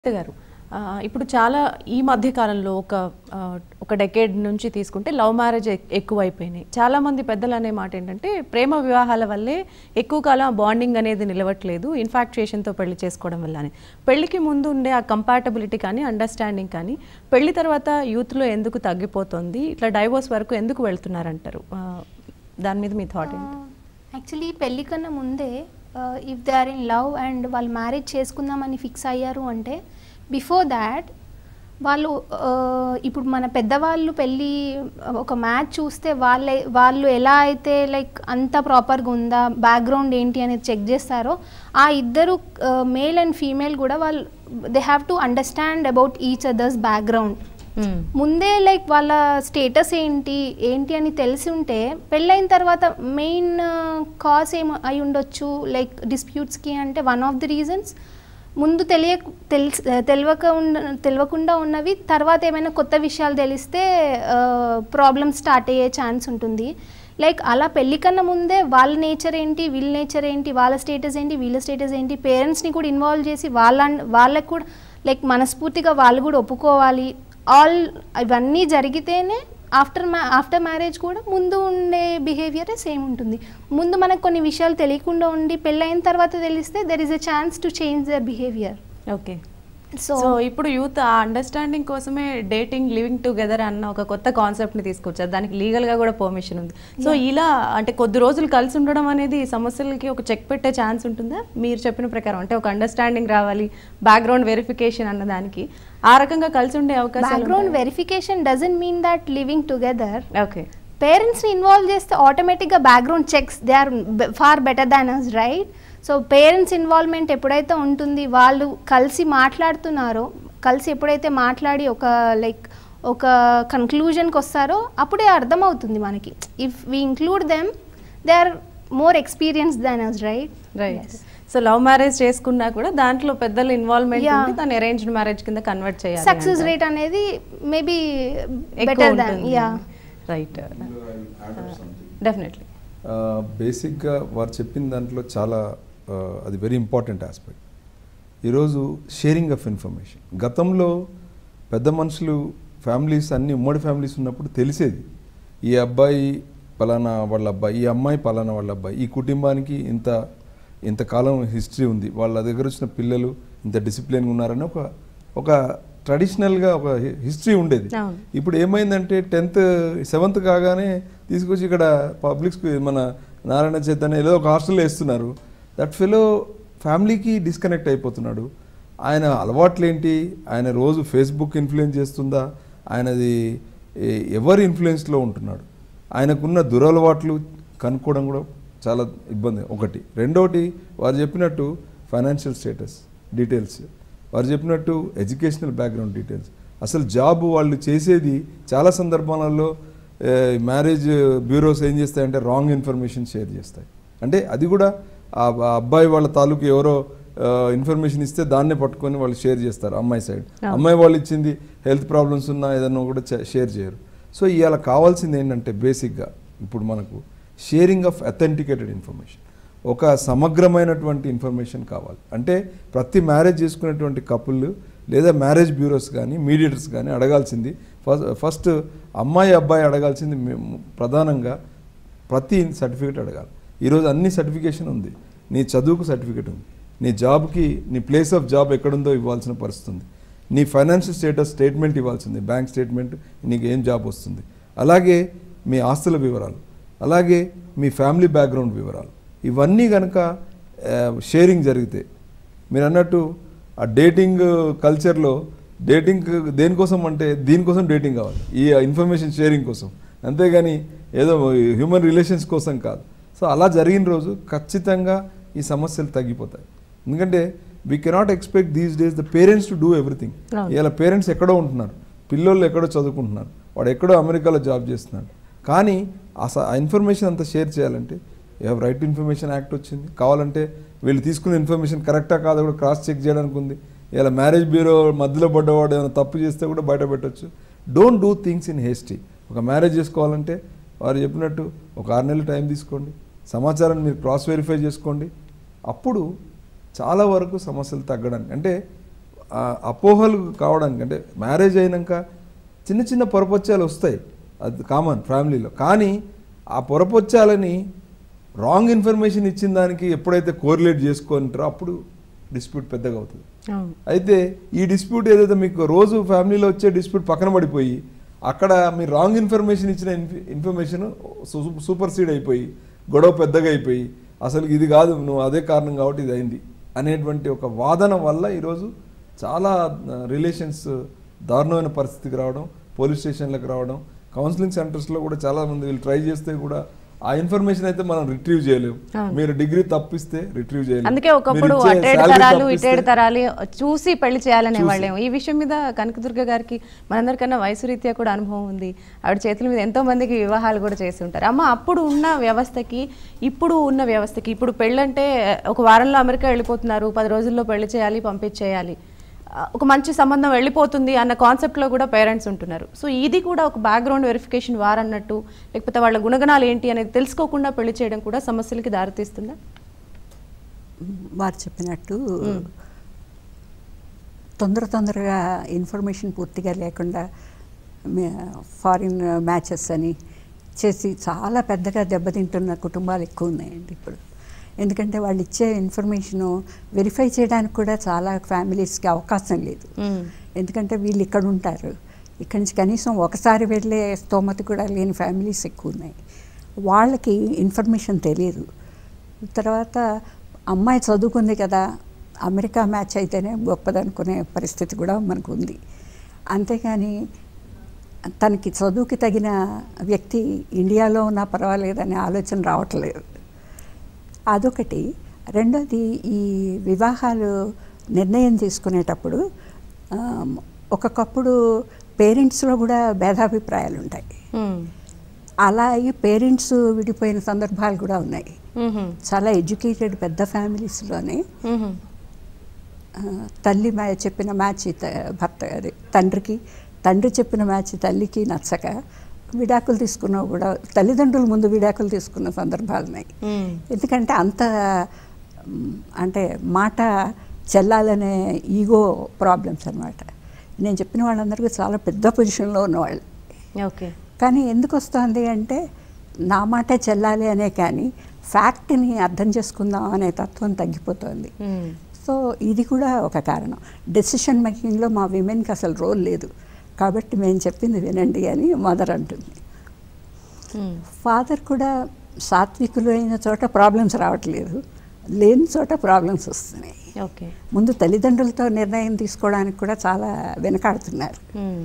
Doctor గారు ఆ, ఇప్పుడు చాలా ఈ మధ్య కాలంలో ఒక ఆ, ఒక డెకేడ్ నుంచి తీసుకుంటే లవ్ మ్యారేజ్ ఎక్కువైపోయినాయి చాలా మంది పెద్దలు అనే మాట ఏంటంటే ప్రేమ వివాహాల వల్లే ఎక్కువ కాలం బాండింగ్ అనేది నిలవట్లేదు ఇన్ఫాక్చుయేషన్తో పెళ్లి చేసుకోవడం వల్ల అని పెళ్లికి ముందు ఉండే ఆ కంపాటబిలిటీ కానీ అండర్స్టాండింగ్ కానీ పెళ్లి తర్వాత యూత్లో ఎందుకు తగ్గిపోతుంది ఇట్లా డైవోర్స్ వరకు ఎందుకు వెళ్తున్నారంటారు ఆ, దాని మీద మీ థాట్ ఏంటి యాక్చువల్లీ పెళ్లి కన్నా ముందే if they are in love and వాళ్ళు మ్యారేజ్ చేసుకుందామని ఫిక్స్ అయ్యారు అంటే బిఫోర్ దాట్ వాళ్ళు uh, ఇప్పుడు మన పెద్దవాళ్ళు పెళ్ళి ఒక మ్యాచ్ చూస్తే వాళ్ళే వాళ్ళు ఎలా అయితే లైక్ అంత ప్రాపర్గా ఉందా బ్యాక్గ్రౌండ్ ఏంటి అనేది చెక్ చేస్తారో ఆ ఇద్దరు మేల్ అండ్ ఫీమేల్ కూడా వాళ్ళు they have to understand about each others background ముందే లైక్ వాళ్ళ స్టేటస్ ఏంటి ఏంటి అని తెలిసి ఉంటే పెళ్ళైన తర్వాత మెయిన్ కాజ్ ఏం అయి ఉండొచ్చు లైక్ డిస్ప్యూట్స్కి అంటే వన్ ఆఫ్ ది రీజన్స్ ముందు తెలియ తెలిసి తెలియక ఉండ తెలియకుండా ఉన్నవి తర్వాత ఏమైనా కొత్త విషయాలు తెలిస్తే ప్రాబ్లమ్ స్టార్ట్ అయ్యే ఛాన్స్ ఉంటుంది లైక్ అలా పెళ్లి కన్నా ముందే వాళ్ళ నేచర్ ఏంటి వీళ్ళ నేచర్ ఏంటి వాళ్ళ స్టేటస్ ఏంటి వీళ్ళ స్టేటస్ ఏంటి పేరెంట్స్ని కూడా ఇన్వాల్వ్ చేసి వాళ్ళ వాళ్ళకు కూడా లైక్ మనస్ఫూర్తిగా వాళ్ళు కూడా ఒప్పుకోవాలి ఆల్ ఇవన్నీ జరిగితేనే ఆఫ్టర్ మ్యా ఆఫ్టర్ మ్యారేజ్ కూడా ముందు ఉండే బిహేవియరే సేమ్ ఉంటుంది ముందు మనకు కొన్ని విషయాలు తెలియకుండా ఉండి పెళ్ళైన తర్వాత తెలిస్తే there is a chance to change their behaviour okay so so ఇప్పుడు యూత్ ఆ అండర్స్టాండింగ్ కోసమే డేటింగ్ లివింగ్ టుగెదర్ అన్న ఒక కొత్త కాన్సెప్ట్ ని తీసుకొచ్చారు దానికి లీగల్ గా కూడా పర్మిషన్ ఉంది సో ఇలా అంటే కొద్ది రోజులు కలిసి ఉండడం అనేది సమస్యలకి ఒక చెక్ పెట్టే ఛాన్స్ ఉంటుందా మీరు చెప్పిన ప్రకారం అంటే ఒక అండర్స్టాండింగ్ రావాలి బ్యాక్గ్రౌండ్ వెరిఫికేషన్ అన్న దానికి ఆ రకంగా కలిసి ఉండే అవకాశాలు background verification doesn't mean that living together okay పేరెంట్స్ని ఇన్వాల్వ్ చేస్తే ఆటోమేటిక్గా background checks they are far better than us right so parents involvement ఎప్పుడైతే ఉంటుంది వాళ్ళు కలిసి మాట్లాడుతున్నారో కలిసి ఎప్పుడైతే మాట్లాడి ఒక లైక్ ఒక కన్క్లూజన్కి వస్తారో అప్పుడే అర్థమవుతుంది మనకి if we include them they are more experience than us right right so love marriage చేసుకున్నా కూడా దాంట్లో పెద్దల ఇన్వాల్వ్మెంట్ Yeah. ఉంటే దాన్ని అరేంజ్డ్ మ్యారేజ్ కింద కన్వర్ట్ చేయాలి సక్సెస్ రేట్ అనేది maybe better than yeah right definitely బేసిక్గా వారు చెప్పిన దాంట్లో చాలా ఆ, అది వెరీ ఇంపార్టెంట్ ఆస్పెక్ట్ ఈరోజు షేరింగ్ ఆఫ్ ఇన్ఫర్మేషన్ గతంలో పెద్ద మనుషులు ఫ్యామిలీస్ అన్ని ఉమ్మడి ఫ్యామిలీస్ ఉన్నప్పుడు తెలిసేది ఈ అబ్బాయి పలానా వాళ్ళ అబ్బాయి ఈ అమ్మాయి పలానా వాళ్ళ అబ్బాయి ఈ కుటుంబానికి ఇంత ఇంతకాలం హిస్టరీ ఉంది వాళ్ళ దగ్గర వచ్చిన పిల్లలు ఇంత డిసిప్లిన్గా ఉన్నారని ఒక ఒక ట్రెడిషనల్గా ఒక హిస్టరీ ఉండేది అవును. ఇప్పుడు ఏమైందంటే టెన్త్ సెవెంత్ కాగానే తీసుకొచ్చి ఇక్కడ పబ్లిక్ స్కూల్ మన నారాయణ చైతన్య ఏదో ఒక హాస్టల్లో వేస్తున్నారు దట్ ఫెలో ఫ్యామిలీకి డిస్కనెక్ట్ అయిపోతున్నాడు ఆయన అలవాట్లు ఏంటి ఆయన రోజు ఫేస్బుక్ ఇన్ఫ్లుయెన్స్ చేస్తుందా ఆయనది ఏ- ఎవరి ఇన్ఫ్లుయెన్స్లో ఉంటున్నాడు ఆయనకున్న దురలవాట్లు కనుక్కోవడం కూడా చాలా ఇబ్బంది ఒకటి రెండోటి వారు చెప్పినట్టు ఫైనాన్షియల్ స్టేటస్ డీటెయిల్స్ వారు చెప్పినట్టు ఎడ్యుకేషనల్ బ్యాక్గ్రౌండ్ డీటెయిల్స్ అసలు జాబ్ వాళ్ళు చేసేది చాలా సందర్భాలలో మ్యారేజ్ బ్యూరోస్ ఏం చేస్తాయంటే రాంగ్ ఇన్ఫర్మేషన్ షేర్ చేస్తాయి అంటే అది కూడా ఆ ఆ అబ్బాయి వాళ్ళ తాలూకు ఎవరో ఇన్ఫర్మేషన్ ఇస్తే దాన్నే పట్టుకొని వాళ్ళు షేర్ చేస్తారు అమ్మాయి సైడ్ అమ్మాయి వాళ్ళు ఇచ్చింది హెల్త్ ప్రాబ్లమ్స్ ఉన్నా ఏదన్నా కూడా షేర్ చేయరు సో ఇవాళ కావాల్సింది ఏంటంటే బేసిక్గా ఇప్పుడు మనకు షేరింగ్ ఆఫ్ అథెంటికేటెడ్ ఇన్ఫర్మేషన్ ఒక సమగ్రమైనటువంటి ఇన్ఫర్మేషన్ కావాలి అంటే ప్రతి మ్యారేజ్ చేసుకునేటువంటి కపుల్ లేదా మ్యారేజ్ బ్యూరోస్ కానీ మీడియేటర్స్ కానీ అడగాల్సింది ఫస్ట్ ఫస్ట్ అమ్మాయి అబ్బాయి అడగాల్సింది మేము ప్రధానంగా ప్రతి సర్టిఫికేట్ అడగాలి ఈరోజు అన్ని సర్టిఫికేషన్ ఉంది నీ చదువుకు సర్టిఫికేట్ ఉంది నీ జాబ్కి నీ ప్లేస్ ఆఫ్ జాబ్ ఎక్కడుందో ఇవ్వాల్సిన పరిస్థితి ఉంది నీ ఫైనాన్షియల్ స్టేటస్ స్టేట్మెంట్ ఇవ్వాల్సింది బ్యాంక్ స్టేట్మెంట్ నీకు ఏం జాబ్ వస్తుంది అలాగే మీ ఆస్తుల వివరాలు అలాగే మీ ఫ్యామిలీ బ్యాక్గ్రౌండ్ వివరాలు ఇవన్నీ కనుక షేరింగ్ జరిగితే మీరు అన్నట్టు ఆ డేటింగ్ కల్చర్లో డేటింగ్ దేనికోసం అంటే దీనికోసం డేటింగ్ కావాలి ఈ ఇన్ఫర్మేషన్ షేరింగ్ కోసం అంతేగాని ఏదో హ్యూమన్ రిలేషన్స్ కోసం కాదు సో అలా జరిగిన రోజు ఖచ్చితంగా ఈ సమస్యలు తగ్గిపోతాయి ఎందుకంటే we cannot expect these days the parents to do everything అవును. ఇలా పేరెంట్స్ ఎక్కడో ఉంటున్నారు పిల్లోళ్ళు ఎక్కడో చదువుకుంటున్నారు వాడు ఎక్కడో అమెరికాలో జాబ్ చేస్తున్నాడు కానీ అసలు ఆ ఇన్ఫర్మేషన్ అంతా షేర్ చేయాలంటే you have right information act వచ్చింది కావాలంటే వీళ్ళు తీసుకున్న ఇన్ఫర్మేషన్ కరెక్టా కాదో కూడా క్రాస్ చెక్ చేయడానికి ఉంది ఇలా మ్యారేజ్ బ్యూరో మధ్యలో పడ్డవాడు ఏమైనా తప్పు చేస్తే కూడా బయట పెట్టచ్చు don't do things in hasty ఒక మ్యారేజ్ చేసుకోవాలంటే వారు చెప్పినట్టు ఒక ఆరు నెలలు టైం తీసుకోండి సమాచారాన్ని మీరు క్రాస్ వెరిఫై చేసుకోండి అప్పుడు చాలా వరకు సమస్యలు తగ్గడానికి అంటే ఆ అపోహలు కావడానికి అంటే మ్యారేజ్ అయినాక చిన్న చిన్న పొరపొచ్చాలు వస్తాయి అది కామన్ ఫ్యామిలీలో కానీ ఆ పొరపొచ్చాలని రాంగ్ ఇన్ఫర్మేషన్ ఇచ్చిన దానికి ఎప్పుడైతే కోరిలేట్ చేసుకుంటారో అప్పుడు డిస్ప్యూట్ పెద్దగా అవుతుంది అవును అయితే ఈ డిస్ప్యూట్ ఏదైతే మీకు రోజు ఫ్యామిలీలో వచ్చే డిస్ప్యూట్ పక్కన పడిపోయి అక్కడ మీరు రాంగ్ ఇన్ఫర్మేషన్ ఇచ్చిన ఇన్ఫర్మేషన్ సూపర్ సీడ్ అయిపోయి గొడవ పెద్దగా అయిపోయి అసలు ఇది కాదు నువ్వు అదే కారణం కాబట్టి ఇది అయింది అనేటువంటి ఒక వాదన వల్ల ఈరోజు చాలా రిలేషన్స్ దారుణమైన పరిస్థితికి రావడం పోలీస్ స్టేషన్లకు రావడం కౌన్సిలింగ్ సెంటర్స్లో కూడా చాలా మంది వీళ్ళు ట్రై చేస్తే కూడా ఆ ఇన్ఫర్మేషన్ అయితే మనం రిట్రీవ్ చేయలేము అవును. మీరు డిగ్రీ తప్పిస్తే రిట్రీవ్ చేయలేము అందుకే ఒకప్పుడు మీరు ఇచ్చే అటేడు salary తరాలు తప్పిస్తే- ఇటేడు తరాలు చూసి పెళ్లి చేయాలనే చూసి. వాళ్ళేమో ఈ విషయం మీద కనకదుర్గ గారికి మనందరికన్నా వయసు రీత్యా కూడా అనుభవం ఉంది ఆవిడ చేతుల మీద ఎంతో మందికి వివాహాలు కూడా చేసి ఉంటారు అమ్మ అప్పుడు ఉన్న వ్యవస్థకి ఇప్పుడు ఉన్న వ్యవస్థకి ఇప్పుడు పెళ్ళంటే ఒక వారంలో అమెరికా వెళ్ళిపోతున్నారు పది రోజుల్లో పెళ్లి చేయాలి పంపించేయాలి ఆ, ఒక మంచి సంబంధం వెళ్ళిపోతుంది అన్న కాన్సెప్ట్లో కూడా పేరెంట్స్ ఉంటున్నారు సో ఇది కూడా ఒక బ్యాక్గ్రౌండ్ వెరిఫికేషన్ వారన్నట్టు లేకపోతే వాళ్ళ గుణగణాలు ఏంటి అనేది తెలుసుకోకుండా పెళ్లి చేయడం కూడా సమస్యలకి దారితీస్తుందా వారు చెప్పినట్టు తొందర తొందరగా ఇన్ఫర్మేషన్ పూర్తిగా లేకుండా ఫారిన్ మ్యాచెస్ అని చేసి చాలా పెద్దగా దెబ్బతింటున్న కుటుంబాలు ఎక్కువ ఉన్నాయండి ఇప్పుడు ఎందుకంటే వాళ్ళు ఇచ్చే ఇన్ఫర్మేషను వెరిఫై చేయడానికి కూడా చాలా ఫ్యామిలీస్కి అవకాశం లేదు మ్మ్. ఎందుకంటే వీళ్ళు ఇక్కడ ఉంటారు ఇక్కడి నుంచి కనీసం ఒకసారి వెళ్ళే స్తోమత కూడా లేని ఫ్యామిలీస్ ఎక్కువ ఉన్నాయి వాళ్ళకి ఇన్ఫర్మేషన్ తెలియదు తర్వాత అమ్మాయి చదువుకుంది కదా అమెరికా మ్యాచ్ అయితేనే గొప్పదనుకునే పరిస్థితి కూడా మనకు ఉంది అంతేగాని తనకి చదువుకి తగిన వ్యక్తి ఇండియాలో ఉన్నా పర్వాలేదనే ఆలోచన రావట్లేదు అదొకటి రెండోది ఈ వివాహాలు నిర్ణయం తీసుకునేటప్పుడు ఆ, ఒకప్పుడు పేరెంట్స్లో కూడా భేదాభిప్రాయాలు ఉంటాయి మ్మ్. అలా అయ్యి పేరెంట్స్ విడిపోయిన సందర్భాలు కూడా ఉన్నాయి మ్మ్. చాలా ఎడ్యుకేటెడ్ పెద్ద ఫ్యామిలీస్లోనే మ్మ్. ఆ, తల్లి మ్యా చెప్పిన మ్యాచ్ త- భర్త అదే తండ్రికి తండ్రి చెప్పిన మ్యాచ్ తల్లికి నచ్చక విడాకులు తీసుకున్న కూడా తల్లిదండ్రుల ముందు విడాకులు తీసుకున్న సందర్భాలు ఉన్నాయి మ్మ్. ఎందుకంటే అంత మ్, అంటే మాట చెల్లాలనే ఈగో ప్రాబ్లమ్స్ అన్నమాట నేను చెప్పిన వాళ్ళందరికీ చాలా పెద్ద పొజిషన్లో ఉన్నవాళ్ళు ఓకే కానీ ఎందుకు వస్తుంది అంటే నా మాటే చెల్లాలి అనే కానీ ఫ్యాక్ట్ని అర్థం చేసుకుందాం అనే తత్వం తగ్గిపోతుంది మ్మ్. సో ఇది కూడా ఒక కారణం డెసిషన్ మేకింగ్లో మా విమెన్కి అసలు రోల్ లేదు కాబట్టి మేము చెప్పింది వినండి అని మదర్ అంటుంది మ్మ్. ఫాదర్ కూడా సాత్వికులు అయిన చోట ప్రాబ్లమ్స్ రావట్లేదు లేని చోట ప్రాబ్లమ్స్ వస్తున్నాయి ఓకే ముందు తల్లిదండ్రులతో నిర్ణయం తీసుకోవడానికి కూడా చాలా వెనకాడుతున్నారు మ్మ్.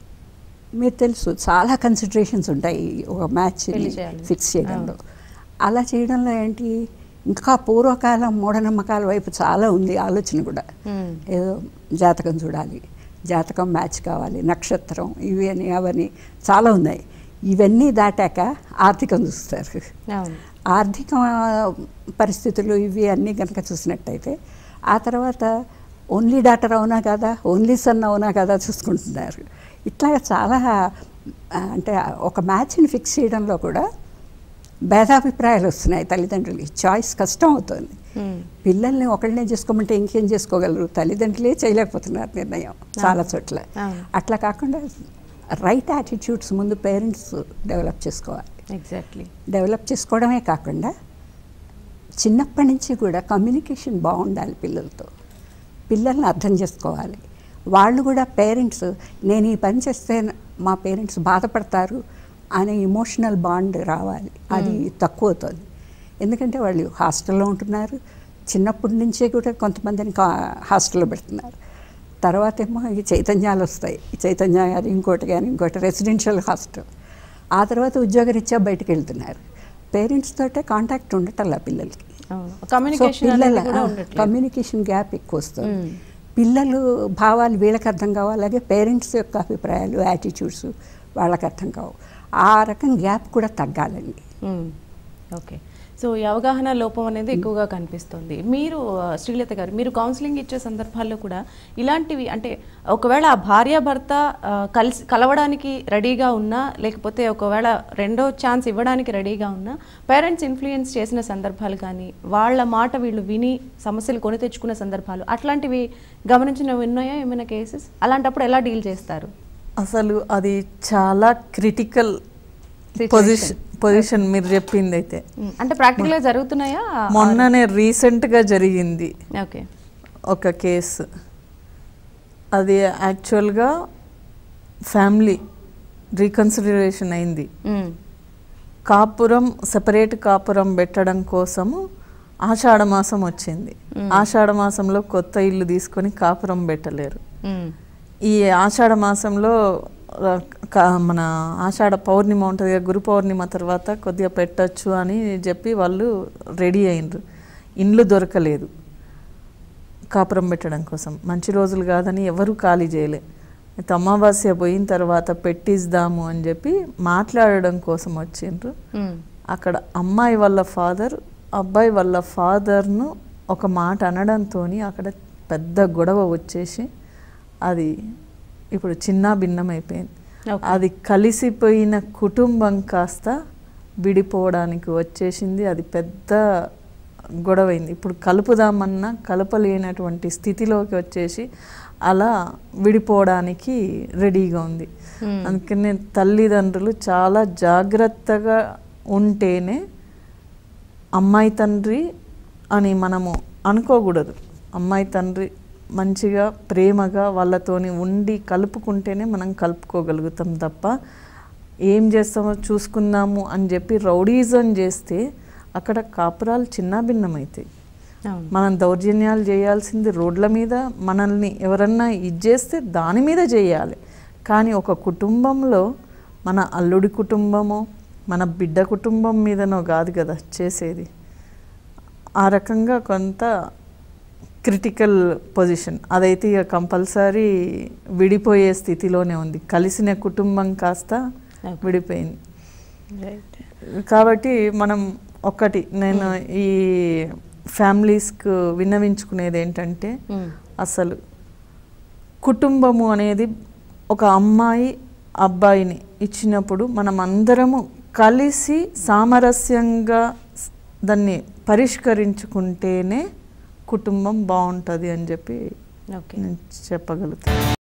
మీరు తెలుసు చాలా కన్సిడరేషన్స్ ఉంటాయి ఒక మ్యాచ్ పెళ్లి చేయాలి. ఫిక్స్ చేయడంలో అలా చేయడంలో ఏంటి ఇంకా పూర్వకాలం మూఢనమ్మకాల వైపు చాలా ఉంది ఆలోచన కూడా మ్మ్. ఏదో జాతకం చూడాలి జాతకం మ్యాచ్ కావాలి నక్షత్రం ఇవి అని అవని చాలా ఉన్నాయి ఇవన్నీ దాటాక ఆర్థికం చూస్తారు అవును ఆర్థిక పరిస్థితులు ఇవి అన్నీ కనుక చూసినట్టయితే ఆ తర్వాత ఓన్లీ డాక్టర్ అవునా కదా ఓన్లీ సన్ అవునా కదా చూసుకుంటున్నారు ఇట్లా చాలా ఆ, అంటే ఒక మ్యాచ్ని ఫిక్స్ చేయడంలో కూడా భేదాభిప్రాయాలు వస్తున్నాయి తల్లిదండ్రులకి చాయిస్ కష్టం అవుతుంది మ్మ్. పిల్లల్ని ఒకళ్ళనే చేసుకోమంటే ఇంకేం చేసుకోగలరు తల్లిదండ్రులే చేయలేకపోతున్నారు నిర్ణయం చాలా చోట్ల అవును. అట్లా కాకుండా రైట్ యాటిట్యూడ్స్ ముందు పేరెంట్స్ డెవలప్ చేసుకోవాలి ఎగ్జాక్ట్లీ డెవలప్ చేసుకోవడమే కాకుండా చిన్నప్పటి నుంచి కూడా కమ్యూనికేషన్ బాగుండాలి పిల్లలతో పిల్లల్ని అర్థం చేసుకోవాలి వాళ్ళు కూడా పేరెంట్స్ నేను ఈ పని చేస్తే మా పేరెంట్స్ బాధపడతారు అనే ఇమోషనల్ బాండ్ రావాలి అది తక్కువ అవుతుంది ఎందుకంటే వాళ్ళు హాస్టల్లో ఉంటున్నారు చిన్నప్పటి నుంచే కూడా కొంతమందిని కా- హాస్టల్లో పెడుతున్నారు తర్వాత ఏమో ఈ చైతన్యాలు వస్తాయి ఈ చైతన్య కానీ ఇంకోటి కానీ ఇంకోటి రెసిడెన్షియల్ హాస్టల్ ఆ తర్వాత ఉద్యోగరీత్యా బయటకు వెళ్తున్నారు పేరెంట్స్ తోటే కాంటాక్ట్ ఉండటల్లా పిల్లలకి అవును సో కమ్యూనికేషన్ పిల్లల అనేది కూడా ఉండట్లేదు కమ్యూనికేషన్ గ్యాప్ ఎక్కువ వస్తుంది మ్మ్. పిల్లలు భావాలు వీళ్ళకి అర్థం కావు అలాగే పేరెంట్స్ యొక్క అభిప్రాయాలు యాటిట్యూడ్స్ వాళ్ళకి అర్థం కావు ఆ రకం గ్యాప్ కూడా తగ్గాలండి మ్మ్. ఓకే సో ఈ అవగాహన లోపం అనేది ఎక్కువగా కనిపిస్తుంది మీరు ఆ, శ్రీలత గారు మీరు కౌన్సిలింగ్ ఇచ్చే సందర్భాల్లో కూడా ఇలాంటివి అంటే ఒకవేళ ఆ భార్యాభర్త ఆ, కలిసి కలవడానికి రెడీగా ఉన్నా లేకపోతే ఒకవేళ రెండో ఛాన్స్ ఇవ్వడానికి రెడీగా ఉన్నా పేరెంట్స్ ఇన్ఫ్లుయెన్స్ చేసిన సందర్భాలు కానీ వాళ్ళ మాట వీళ్ళు విని సమస్యలు కొని తెచ్చుకున్న సందర్భాలు అట్లాంటివి గమనించినవి ఉన్నాయా ఏమైనా కేసెస్ అలాంటప్పుడు ఎలా డీల్ చేస్తారు అసలు అది చాలా క్రిటికల్ పొజిషన్ పొజిషన్ మీరు చెప్పింది అయితే ఉమ్, అంటే ప్రాక్టికల్గా జరుగుతున్నాయా మొన్ననే రీసెంట్గా జరిగింది ఓకే ఒక కేసు అది యాక్చువల్గా ఫ్యామిలీ రీకన్సిడరేషన్ అయింది ఉమ్, కాపురం సెపరేట్ కాపురం పెట్టడం కోసము ఆషాఢ మాసం వచ్చింది ఆషాఢ మాసంలో కొత్త ఇల్లు తీసుకొని కాపురం పెట్టలేరు ఉమ్, ఈ ఆషాఢ మాసంలో ఆ, క- మన ఆషాఢ పౌర్ణిమ ఉంటుంది కదా, గురు పౌర్ణిమ తర్వాత కొద్దిగా పెట్టచ్చు అని చెప్పి వాళ్ళు రెడీ అయిండ్రు ఇండ్లు దొరకలేదు కాపురం పెట్టడం కోసం మంచి రోజులు కాదని ఎవరు ఖాళీ చేయలే అయితే అమావాస్య పోయిన తర్వాత పెట్టిద్దాము అని చెప్పి మాట్లాడడం కోసం వచ్చిండ్రు ఉమ్, అక్కడ అమ్మాయి వాళ్ళ ఫాదర్ అబ్బాయి వాళ్ళ ఫాదర్ను ఒక మాట అనడంతో అక్కడ పెద్ద గొడవ వచ్చేసి అది ఇప్పుడు చిన్న భిన్నమైపోయింది Okay. అది కలిసిపోయిన కుటుంబం కాస్త విడిపోవడానికి వచ్చేసింది అది పెద్ద గొడవైంది ఇప్పుడు కలుపుదామన్నా కలపలేనటువంటి స్థితిలోకి వచ్చేసి అలా విడిపోవడానికి రెడీగా ఉంది అందుకనే తల్లిదండ్రులు చాలా జాగ్రత్తగా ఉంటేనే అమ్మాయి తండ్రి అని మనము అనుకోకూడదు అమ్మాయి తండ్రి మంచిగా ప్రేమగా వాళ్ళతోని ఉండి కలుపుకుంటేనే మనం కలుపుకోగలుగుతాం తప్ప ఏం చేస్తామో చూసుకుందాము అని చెప్పి రౌడీజం చేస్తే అక్కడ కాపురాలు చిన్న భిన్నమవుతాయి అవును మనం దౌర్జన్యాలు చేయాల్సింది రోడ్ల మీద మనల్ని ఎవరన్నా ఇచ్చేస్తే దాని మీద చేయాలి కానీ ఒక కుటుంబంలో మన అల్లుడి కుటుంబమో మన బిడ్డ కుటుంబం మీదనో కాదు కదా చేసేది ఆ రకంగా కొంత క్రిటికల్ పొజిషన్ అదైతే ఇక కంపల్సరీ విడిపోయే స్థితిలోనే ఉంది కలిసిన కుటుంబం కాస్త విడిపోయింది రైట్ కాబట్టి మనం ఒకటి నేను ఈ ఫ్యామిలీస్కు విన్నవించుకునేది ఏంటంటే అసలు కుటుంబము అనేది ఒక అమ్మాయి అబ్బాయిని ఇచ్చినప్పుడు మనం అందరము కలిసి సామరస్యంగా స్- దాన్ని పరిష్కరించుకుంటేనే కుటుంబం బాగుంటుంది అని చెప్పి ఓకే నేను చెప్పగలుగుతాను